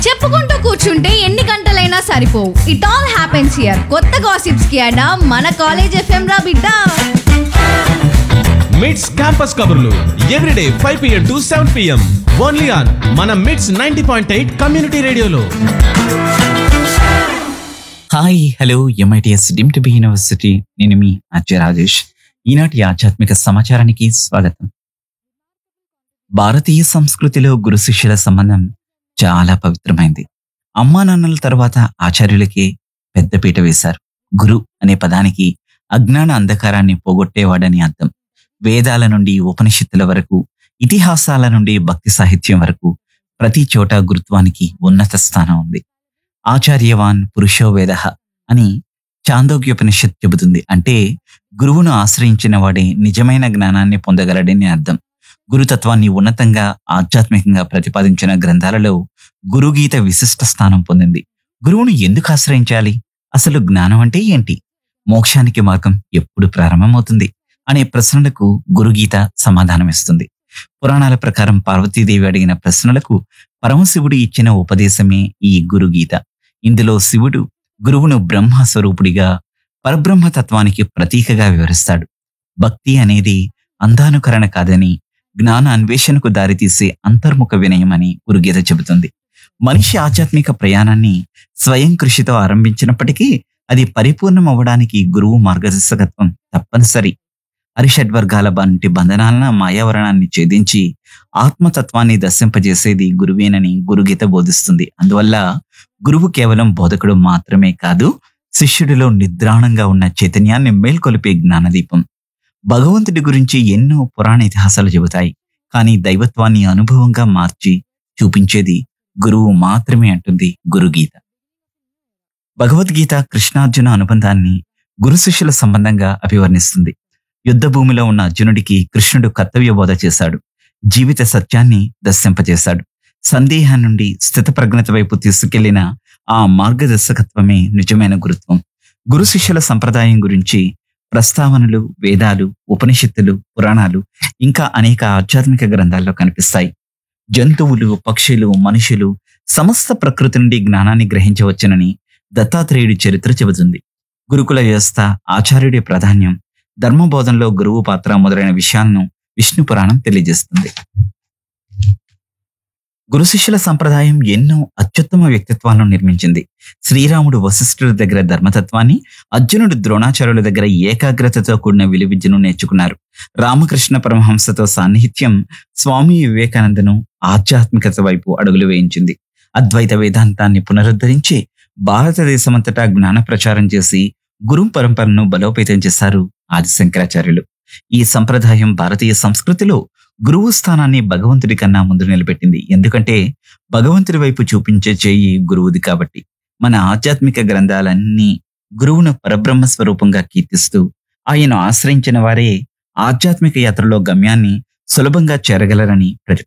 చెప్పుకుంటూ కూర్చుంటే ఎన్ని గంటలైనా సరిపోవు ఇట్ ఆల్ హ్యాపెన్స్ హియర్ కొత్త గాసిప్స్ కి అడా మన కాలేజ్ ఎఫ్ఎం రా బిడ్డ మిడ్స్ క్యాంపస్ కబుర్లు everyday five PM to seven PM only on మన MITS ninety point eight community రేడియోలో hi hello MITS deemed to be university నేను మీ అజయ్ రాజేష్ ఈనాటి ఆధ్యాత్మిక సమాచారానికి స్వాగతం భారతీయ సంస్కృతిలో గురు శిష్యుల సంబంధం చాలా పవిత్రమైంది అమ్మా నాన్నల తర్వాత ఆచార్యులకే పెద్దపీట వేశారు గురు అనే పదానికి అజ్ఞాన అంధకారాన్ని పోగొట్టేవాడని అర్థం వేదాల నుండి ఉపనిషత్తుల వరకు ఇతిహాసాల నుండి భక్తి సాహిత్యం వరకు ప్రతి చోట గురుత్వానికి ఉన్నత స్థానం ఉంది ఆచార్యవాన్ పురుషో వేద అని చాందోగ్యోపనిషత్ చెబుతుంది అంటే గురువును ఆశ్రయించిన వాడే నిజమైన జ్ఞానాన్ని పొందగలడని అర్థం గురుతత్వాన్ని ఉన్నతంగా ఆధ్యాత్మికంగా ప్రతిపాదించిన గ్రంథాలలో గురుగీత విశిష్ట స్థానం పొందింది గురువును ఎందుకు ఆశ్రయించాలి అసలు జ్ఞానం అంటే ఏంటి మోక్షానికి మార్గం ఎప్పుడు ప్రారంభమవుతుంది అనే ప్రశ్నలకు గురుగీత సమాధానమిస్తుంది పురాణాల ప్రకారం పార్వతీదేవి అడిగిన ప్రశ్నలకు పరమశివుడు ఇచ్చిన ఉపదేశమే ఈ గురుగీత ఇందులో శివుడు గురువును బ్రహ్మ స్వరూపుడిగా పరబ్రహ్మ తత్వానికి ప్రతీకగా వివరిస్తాడు భక్తి అనేది అంధానుకరణ కాదని జ్ఞాన అన్వేషణకు దారితీసే అంతర్ముఖ వినయం అని గురుగీత చెబుతుంది మనిషి ఆధ్యాత్మిక ప్రయాణాన్ని స్వయం కృషితో ఆరంభించినప్పటికీ అది పరిపూర్ణం అవ్వడానికి గురువు మార్గదర్శకత్వం తప్పనిసరి హరిషడ్వర్గాల వంటి బంధనాలన మాయావరణాన్ని ఛేదించి ఆత్మతత్వాన్ని దర్శింపజేసేది గురువేనని గురుగీత బోధిస్తుంది అందువల్ల గురువు కేవలం బోధకుడు మాత్రమే కాదు శిష్యుడిలో నిద్రాణంగా ఉన్న చైతన్యాన్ని మేల్కొలిపే జ్ఞానదీపం భగవంతుడి గురించి ఎన్నో పురాణ ఇతిహాసాలు చెబుతాయి కానీ దైవత్వాన్ని అనుభవంగా మార్చి చూపించేది గురువు మాత్రమే అంటుంది గురుగీత భగవద్గీత కృష్ణార్జున అనుబంధాన్ని గురు శిష్యుల సంబంధంగా అభివర్ణిస్తుంది యుద్ధ భూమిలో ఉన్న అర్జునుడికి కృష్ణుడు కర్తవ్య బోధ చేశాడు జీవిత సత్యాన్ని దర్శింపజేశాడు సందేహం నుండి స్థితప్రజ్ఞత వైపు తీసుకెళ్లిన ఆ మార్గదర్శకత్వమే నిజమైన గురుత్వం గురు శిష్యుల సంప్రదాయం గురించి ప్రస్తావనలు వేదాలు ఉపనిషత్తులు పురాణాలు ఇంకా అనేక ఆధ్యాత్మిక గ్రంథాల్లో కనిపిస్తాయి జంతువులు పక్షులు మనుషులు సమస్త ప్రకృతి నుండి జ్ఞానాన్ని గ్రహించవచ్చునని దత్తాత్రేయుడి చరిత్ర చెబుతుంది గురుకుల వ్యవస్థ ఆచార్యుడి ప్రాధాన్యం ధర్మబోధనలో గురువు పాత్ర మొదలైన విషయాలను విష్ణు పురాణం తెలియజేస్తుంది గురు శిష్యుల సంప్రదాయం ఎన్నో అత్యుత్తమ వ్యక్తిత్వాలను నిర్మించింది శ్రీరాముడు వశిష్ఠుడి దగ్గర ధర్మతత్వాన్ని అర్జునుడు ద్రోణాచార్యుల దగ్గర ఏకాగ్రతతో కూడిన విలువిద్యను నేర్చుకున్నారు రామకృష్ణ పరమహంసతో సాన్నిహిత్యం స్వామి వివేకానందను ఆధ్యాత్మికత వైపు అడుగులు వేయించింది అద్వైత వేదాంతాన్ని పునరుద్ధరించి భారతదేశమంతటా జ్ఞాన ప్రచారం చేసి గురు పరంపరను బలోపేతం చేశారు ఆది శంకరాచార్యులు ఈ సంప్రదాయం భారతీయ సంస్కృతిలో గురువు స్థానాన్ని భగవంతుడి కన్నా ముందు నిలబెట్టింది ఎందుకంటే భగవంతుడి వైపు చూపించే చేయి గురువుది కాబట్టి మన ఆధ్యాత్మిక గ్రంథాలన్నీ గురువును పరబ్రహ్మ స్వరూపంగా కీర్తిస్తూ ఆయన ఆశ్రయించిన వారే ఆధ్యాత్మిక యాత్రలో గమ్యాన్ని సులభంగా చేరగలరని ప్రతి